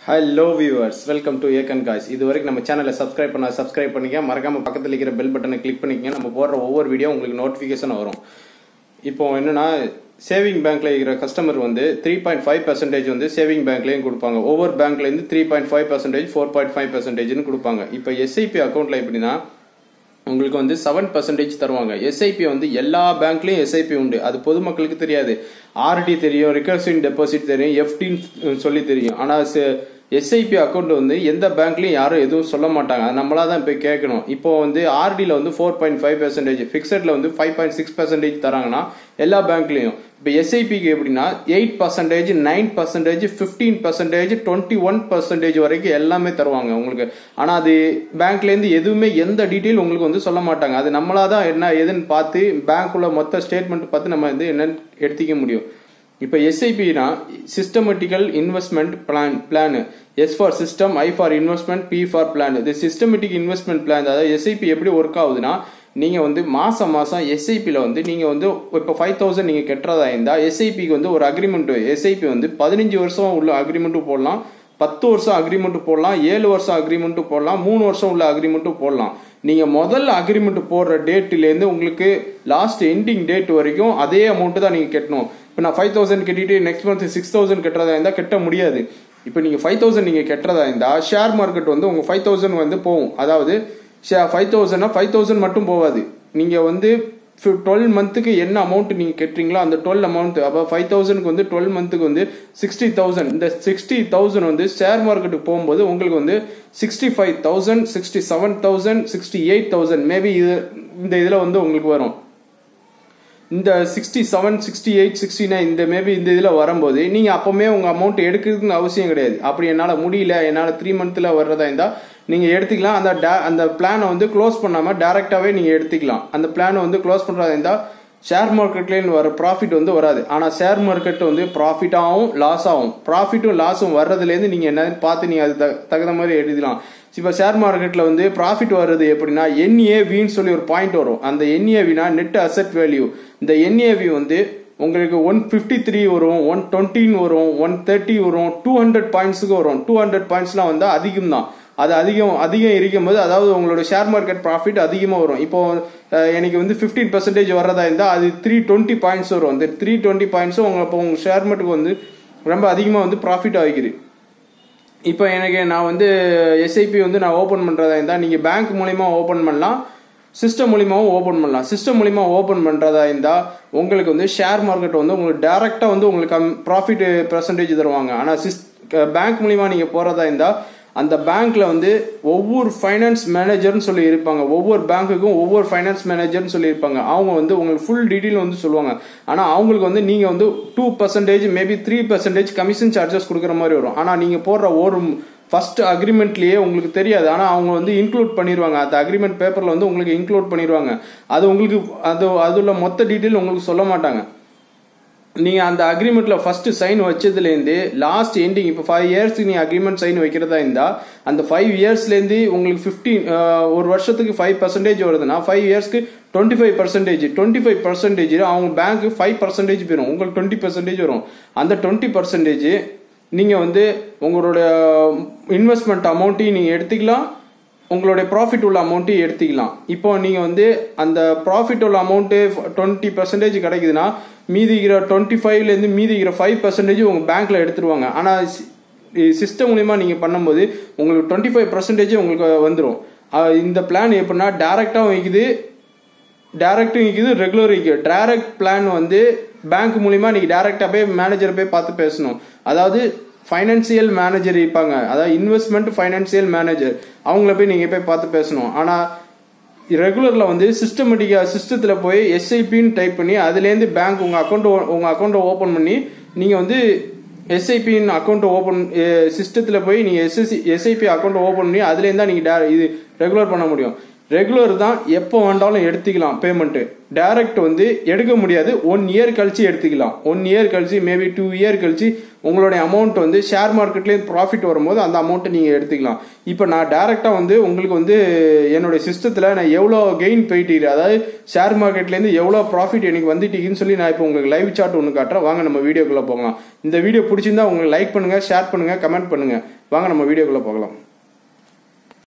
hello viewers welcome to ஏகன் guys இது வரைக்கும் நம்ம சேனலை சப்ஸ்கிரைப் பண்ண சப்ஸ்கிரைப் பண்ணிக்க மறக்காம பக்கத்தில் இருக்கிற பெல் பட்டனை கிளிக் பண்ணிக்கங்க நம்ம போடுற ஒவ்வொரு வீடியோ உங்களுக்கு நோட்டிஃபிகேஷன் வரும் இப்போ என்னன்னா சேவிங் பேங்க்ல இருக்கிற கஸ்டமர் வந்து த்ரீ பாயிண்ட் ஃபைவ் பர்சன்டேஜ் வந்து சேவிங் பேங்க்லயும் கொடுப்பாங்க ஒவ்வொரு பேங்க்ல இருந்து three point five percentage four point five பர்சன்டேஜ்னு கொடுப்பாங்க இப்போ எஸ்ஐபி அக்கௌண்ட்ல எப்படின்னா உங்களுக்கு வந்து செவன் பர்சன்டேஜ் தருவாங்க எஸ்ஐபி வந்து எல்லா பேங்க்லயும் எஸ்ஐபி உண்டு அது பொதுமக்களுக்கு தெரியாது ஆர்டி தெரியும் ரிகர்சிங் டெபாசிட் தெரியும் எஃப்டின்னு சொல்லி தெரியும் ஆனா எஸ்ஐபி அக்கௌண்ட் வந்து எந்த பேங்க்லயும் யாரும் எதுவும் சொல்ல மாட்டாங்க அது நம்மளா தான் போய் கேட்கணும் இப்போ வந்து ஆர்டியில் வந்து ஃபோர் பாயிண்ட் ஃபைவ் பர்சன்டேஜ் ஃபிக்ஸட்ல வந்து ஃபைவ் பாயிண்ட் சிக்ஸ் பர்சன்டேஜ் தராங்கன்னா எல்லா பேங்க்லயும் இப்போ எஸ்ஐபிக்கு எப்படின்னா eight percentage nine percentage fifteen percentage twenty one percentage வரைக்கும் எல்லாமே தருவாங்க உங்களுக்கு ஆனால் அது பேங்க்லேருந்து எதுவுமே எந்த டீட்டெயில் உங்களுக்கு வந்து சொல்ல மாட்டாங்க அது நம்மளா தான் என்ன ஏதுன்னு பார்த்து பேங்க்குள்ள மொத்த ஸ்டேட்மெண்ட் பார்த்து நம்ம வந்து என்னன்னு எடுத்துக்க முடியும் இப்போ எஸ்ஐபினா systematical investment plan plan S for system I for investment P for plan இது சிஸ்டமேட்டிக் இன்வெஸ்ட்மெண்ட் பிளான் அதாவது எஸ்ஐபி எப்படி ஒர்க் ஆகுதுன்னா நீங்க வந்து மாசம் மாசம் எஸ்ஐபியில் வந்து நீங்க வந்து இப்போ ஃபைவ் தௌசண்ட் நீங்க கட்டுறதா இருந்தா எஸ்ஐபிக்கு வந்து ஒரு அக்ரிமெண்ட் எஸ்ஐபி வந்து பதினஞ்சு வருஷம் உள்ள அக்ரிமெண்ட்டும் போடலாம் பத்து வருஷம் அக்ரிமெண்ட் போடலாம் ஏழு வருஷம் அக்ரிமெண்ட் போடலாம் மூணு வருஷம் உள்ள அக்ரிமெண்ட்டும் போடலாம் நீங்க முதல்ல அக்ரிமெண்ட் போடுற டேட்லேருந்து உங்களுக்கு லாஸ்ட் எண்டிங் டேட் வரைக்கும் அதே அமௌண்ட் தான் நீங்க கட்டணும் இப்போ நான் ஃபைவ் தௌசண்ட் கட்டிட்டு நெக்ஸ்ட் மந்த் சிக்ஸ் தௌசண்ட் கட்டுறதா இருந்தால் கட்ட முடியாது இப்போ நீங்கள் ஃபைவ் தௌசண்ட் நீங்கள் கட்டுறதா இருந்தால் ஷேர் மார்க்கெட் வந்து உங்கள் ஃபைவ் தௌசண்ட் வந்து போகும் அதாவது ஃபைவ் தௌசண்ட்னா ஃபைவ் தௌசண்ட் மட்டும் போகாது நீங்கள் வந்து டுவெல் மந்த்துக்கு என்ன அமௌண்ட் நீங்கள் கட்டுறீங்களோ அந்த டுவெல் அமௌண்ட் அப்போ ஃபைவ் தௌசண்ட்க்கு வந்து டுவெல் மந்த்துக்கு வந்து சிக்ஸ்டி தௌசண்ட் இந்த சிக்ஸ்டி தௌசண்ட் வந்து ஷேர் மார்க்கெட்டுக்கு போகும்போது உங்களுக்கு வந்து sixty five thousand sixty seven thousand sixty eight thousand maybe இது இந்த இதில் வந்து உங்களுக்கு வரும் இந்த sixty seven sixty eight sixty nine இந்த மேபி இந்த இதில் வரும்போது நீங்கள் அப்போவுமே உங்கள் அமௌண்ட் எடுக்கிறதுக்கு அவசியம் கிடையாது அப்படி என்னால் முடியல என்னால் த்ரீ மந்த்தில் வர்றதா இருந்தால் நீங்கள் எடுத்துக்கலாம் அந்த டே அந்த பிளானை வந்து க்ளோஸ் பண்ணாமல் டேரெக்டாகவே நீங்கள் எடுத்துக்கலாம் அந்த பிளானை வந்து க்ளோஸ் பண்ணுறதா இருந்தால் ஷேர் மார்க்கெட்லேருந்து வர ப்ராஃபிட் வந்து வராது ஆனால் ஷேர் மார்க்கெட் வந்து ப்ராஃபிட்டாகவும் லாஸ் ஆகும் ப்ராஃபிட்டும் லாஸும் வர்றதுலேருந்து நீங்கள் என்னன்னு பார்த்து நீங்கள் அது தகுந்த மாதிரி எழுதிக்கலாம் இப்போ ஷேர் மார்க்கெட்டில் வந்து ப்ராஃபிட் வர்றது எப்படின்னா என்ஏவின்னு சொல்லி ஒரு பாயிண்ட் வரும் அந்த என்ஏவினா நெட் அசெட் வேல்யூ இந்த என்ஏவி வந்து உங்களுக்கு ஒன் ஃபிஃப்டி த்ரீ வரும் ஒன் டுவெண்ட்டின்னு வரும் ஒன் தேர்ட்டி வரும் டூ ஹண்ட்ரட் பாயிண்ட்ஸுக்கு வரும் டூ ஹண்ட்ரட் பாயிண்ட்ஸ்லாம் வந்தால் அதிகம் தான் அது அதிகம் அதிகம் இருக்கும்போது அதாவது உங்களோட ஷேர் மார்க்கெட் ப்ராஃபிட் அதிகமாக வரும் இப்போ எனக்கு வந்து ஃபிஃப்டீன் பர்சன்டேஜ் வர்றதா இருந்தால் அது த்ரீ டுவெண்ட்டி பாயிண்ட்ஸ் வரும் அந்த த்ரீ டுவெண்ட்டி பாயிண்ட்ஸும் உங்களை இப்போ உங்கள் ஷேர் மார்க்கெட்டுக்கு வந்து ரொம்ப அதிகமாக வந்து ப்ராஃபிட் ஆகிக்குது இப்போ எனக்கு நான் வந்து எஸ்ஐபி வந்து நான் ஓப்பன் பண்ணுறதா இருந்தால் நீங்கள் பேங்க் மூலிமா ஓப்பன் பண்ணலாம் சிஸ்டம் மூலியமாகவும் ஓப்பன் பண்ணலாம் சிஸ்டம் மூலிமா ஓப்பன் பண்ணுறதா இருந்தால் உங்களுக்கு வந்து ஷேர் மார்க்கெட் வந்து உங்களுக்கு டேரெக்டாக வந்து உங்களுக்கு ப்ராஃபிட் பெர்சன்டேஜ் தருவாங்க ஆனால் சிஸ் பேங்க் மூலிமா நீங்கள் போகிறதா இருந்தால் அந்த பேங்க்ல வந்து ஒவ்வொரு ஃபைனான்ஸ் மேனேஜர்னு சொல்லி இருப்பாங்க ஒவ்வொரு பேங்க்குக்கும் ஒவ்வொரு ஃபைனான்ஸ் மேனேஜர்னு சொல்லி இருப்பாங்க அவங்க வந்து உங்களுக்கு ஃபுல் டீட்டெயில் வந்து சொல்லுவாங்க ஆனால் அவங்களுக்கு வந்து நீங்கள் வந்து two percentage maybe three percentage commission charges கொடுக்குற மாதிரி வரும் ஆனால் நீங்கள் போடுற ஒரு ஃபர்ஸ்ட் அக்ரிமெண்ட்லயே உங்களுக்கு தெரியாது ஆனால் அவங்க வந்து இன்க்ளூட் பண்ணிடுவாங்க அந்த அக்ரிமெண்ட் பேப்பரில் வந்து உங்களுக்கு இன்க்ளூட் பண்ணிடுவாங்க அது உங்களுக்கு அது அதுல மொத்த டீட்டெயில் உங்களுக்கு சொல்ல மாட்டாங்க நீங்க அந்த அக்ரிமெண்ட்ல ஃபர்ஸ்ட் சைன் வச்சதுலேருந்து லாஸ்ட் எண்டிங் இப்போ ஃபைவ் இயர்ஸ்க்கு நீங்க அக்ரிமெண்ட் சைன் வைக்கிறதா இருந்தா அந்த ஃபைவ் இயர்ஸ்லேருந்து உங்களுக்கு ஃபிஃப்டீன் ஒரு வருஷத்துக்கு ஃபைவ் பர்சன்டேஜ் வருதுன்னா ஃபைவ் இயர்ஸ்க்கு twenty five percentage twenty five percentage அவங்க பேங்க் ஃபைவ் பர்சன்டேஜ் போயிடும் உங்களுக்கு டுவெண்ட்டி பர்சன்டேஜ் வரும் அந்த டுவெண்ட்டி பர்சன்டேஜ் நீங்கள் வந்து உங்களோட இன்வெஸ்ட்மெண்ட் அமௌண்ட்டையும் நீங்கள் எடுத்துக்கலாம் உங்களுடைய ப்ராஃபிட் உள்ள அமௌண்ட்டையும் எடுத்துக்கலாம் இப்போ நீங்கள் வந்து அந்த ப்ராஃபிட் உள்ள அமௌண்ட்டு டுவெண்ட்டி பர்சன்டேஜ் கிடைக்குதுன்னா மீதிக்கிற டுவெண்ட்டி ஃபைவ்லேருந்து மீதிக்கிற ஃபைவ் பர்சன்டேஜ் உங்கள் பேங்க்கில் எடுத்துருவாங்க ஆனால் சிஸ்டம் மூலிமா நீங்கள் பண்ணும்போது உங்களுக்கு டுவெண்ட்டி ஃபைவ் பர்சன்டேஜ் உங்களுக்கு வந்துடும் இந்த பிளான் எப்படின்னா டேரெக்டாகவும் வைக்குது டேரக்டும் விற்கிது ரெகுலர் விற்கிது டேரக்ட் பிளான் வந்து பேங்க் மூலிமா நீங்கள் டேரெக்டாக போய் மேனேஜர் போய் பார்த்து பேசணும் அதாவது ஃபைனான்சியல் மேனேஜர் இருப்பாங்க அதாவது இன்வெஸ்ட்மெண்ட் ஃபைனான்சியல் மேனேஜர் அவங்கள போய் நீங்கள் போய் பார்த்து பேசணும் ஆனால் ரெகுலரில் வந்து சிஸ்டமேட்டிக்காக சிஸ்டத்தில் போய் எஸ்ஐபின்னு டைப் பண்ணி அதுலேருந்து பேங்க் உங்கள் அக்கௌண்ட் உங்கள் அக்கௌண்ட்டை ஓப்பன் பண்ணி நீங்கள் வந்து எஸ்ஐபின்னு அக்கௌண்ட்டை ஓப்பன் சிஸ்டத்தில் போய் நீங்கள் எஸ்எஸ்சி எஸ்ஐபி அக்கௌண்ட்டை ஓப்பன் பண்ணி அதுலேருந்து தான் நீங்கள் இது ரெகுலர் பண்ண முடியும் ரெகுலர் தான் எப்போ வேண்டாலும் எடுத்துக்கலாம் பேமெண்ட்டு டைரக்ட் வந்து எடுக்க முடியாது ஒன் இயர் கழிச்சு எடுத்துக்கலாம் ஒன் இயர் கழிச்சு மேபி டூ இயர் கழிச்சு உங்களுடைய அமௌண்ட் வந்து ஷேர் மார்க்கெட்லேயும் ப்ராஃபிட் வரும்போது அந்த அமௌண்ட்டை நீங்கள் எடுத்துக்கலாம் இப்போ நான் டைரெக்டாக வந்து உங்களுக்கு வந்து என்னுடைய சிஸ்டத்தில் நான் எவ்வளோ கெயின் போயிட்டு அதாவது ஷேர் மார்க்கெட்லேருந்து எவ்வளோ ப்ராஃபிட் எனக்கு வந்துட்டீங்கன்னு சொல்லி நான் இப்போ உங்களுக்கு லைவ் சார்ட் ஒன்று காட்டுறேன் வாங்க நம்ம வீடியோக்குள்ளே போகலாம் இந்த வீடியோ பிடிச்சிருந்தா உங்களுக்கு லைக் பண்ணுங்கள் ஷேர் பண்ணுங்கள் கமெண்ட் பண்ணுங்கள் வாங்க நம்ம வீடியோக்குள்ளே போகலாம்